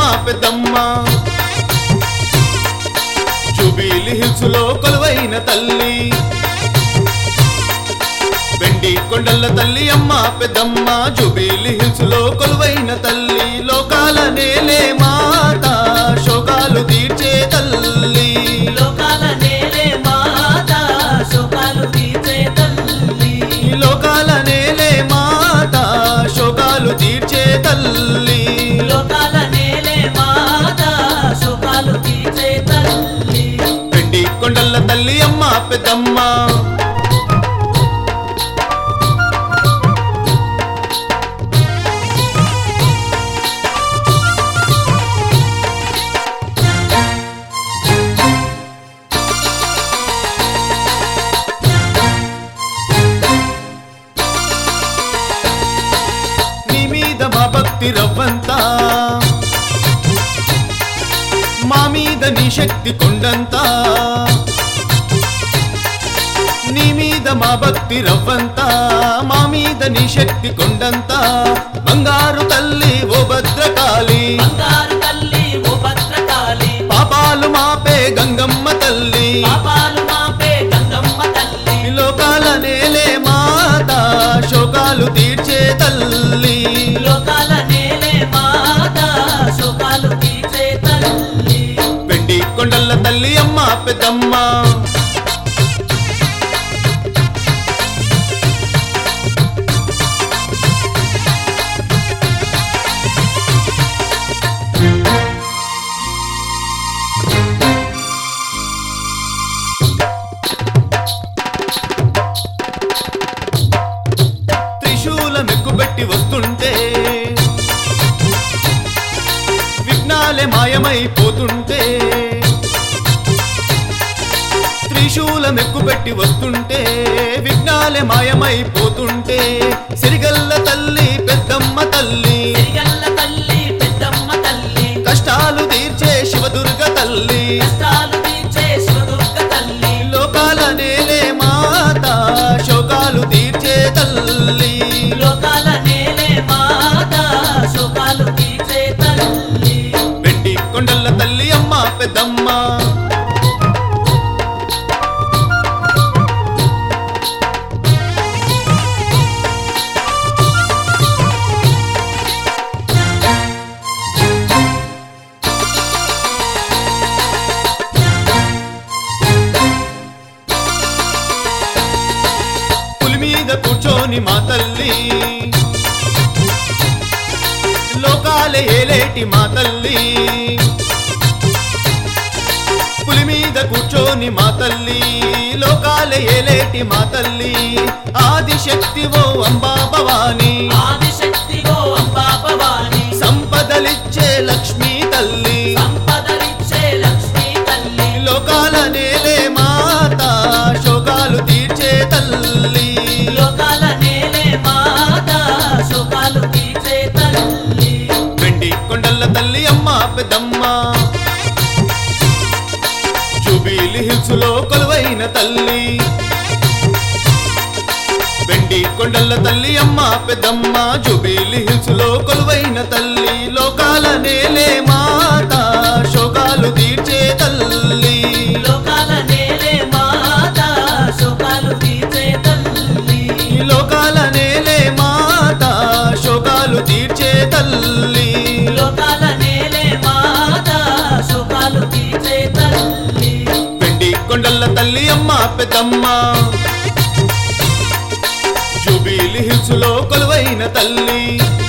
పెద్దమ్మ జూబిలి హిల్స్ లో కొలువైన తల్లి వెండి కొండల తల్లి అమ్మ పెద్దమ్మ జూబిలి హిల్స్ లో కొలువైన తల్లి లోకాల నేలే మాత శోకాలు తీర్చే తల్లి లోకాల నేలే మాత శోకాలు తీర్చే తల్లి లోకాల నేలే మాత శోకాలు తీర్చే తల్లి లోకాల నేలే మాత శోకాలు తీర్చే తల్లి వెండి కొండల తల్లి అమ్మ పెద్దమ్మ నీ మీద మా భక్తి రవ్వంతా మా మీద నీ శక్తి కొండంతా నీ మీద మా భక్తి రవ్వంతా మా మీద నీ శక్తి కొండంతా బంగారు తల్లి ఓ భద్రకాళి బంగారు తల్లి ఓ భద్రకాళి పాపాలు మాపే గంగమ్మ తల్లి పాపాలు మాపే గంగమ్మ తల్లి లోకాల నేలే మాత శోకాలు తీర్చే తల్లి లోకాల నేలే మాత శోకాలు తీర్చే తల్లి వెండి కొండల తల్లి అమ్మ పెద్దమ్మ త్రిశూలం ఎక్కుబెట్టి వస్తుంటే విఘ్నాలే మాయమైపోతుంటే త్రిశూలం ఎక్కుబెట్టి వస్తుంటే విఘ్నాలే మాయమైపోతుంటే సిరిగల్ల తల్లి పెద్దమ్మ తల్లి సిరిగల్ల తల్లి పెద్దమ్మ తల్లి కష్టాలు తీర్చే శివదుర్గ తల్లి కష్టాలు తీర్చే శివదుర్గ తల్లి లోకాల నేలే మాత శోకాలు తీర్చే తల్లి లోకాల నేలే మాత శోకాలు తీర్చే తల్లి వెండి కొండల తల్లి అమ్మ పెద్దమ్మ పులి మీద కూర్చొని మా తల్లి లోకాలే ఏలేటి మా తల్లి పులి మీద కూర్చొని మా తల్లి లోకాలే ఏలేటి మా తల్లి ఆదిశక్తి ఓ అంబా భవాని ఆదిశక్తి ఓ అంబా భవాని సంపదలిచ్చే లక్ష్మీ తల్లి సంపదలిచ్చే లక్ష్మీ తల్లి లోకాల నేలే మాత శోకాలు తీర్చే తల్లి లోకాల నేలే మాత శోకాలు తీర్చే తల్లి వెండి కొండల తల్లి అమ్మ పెద్దమ్మ జూబిలి హిల్స్ లో కొలువైన తల్లి వెండి కొండల తల్లి అమ్మ పెద్దమ్మ జూబిలి హిల్స్ లో కొలువైన తల్లి లోకాల నేలే మాత శోకాలు తీర్చే తల్లి లోకాల నేలే మాత శోకాలు తీర్చే తల్లి లోకాల నేలే మాత శోకాలు తీర్చే తల్లి లోకాల నేలే మాత శోకాలు తీర్చే తల్లి వెండి కొండల తల్లి అమ్మ పెద్దమ్మ జూబిలి హిల్స్ లో కొలువైన తల్లి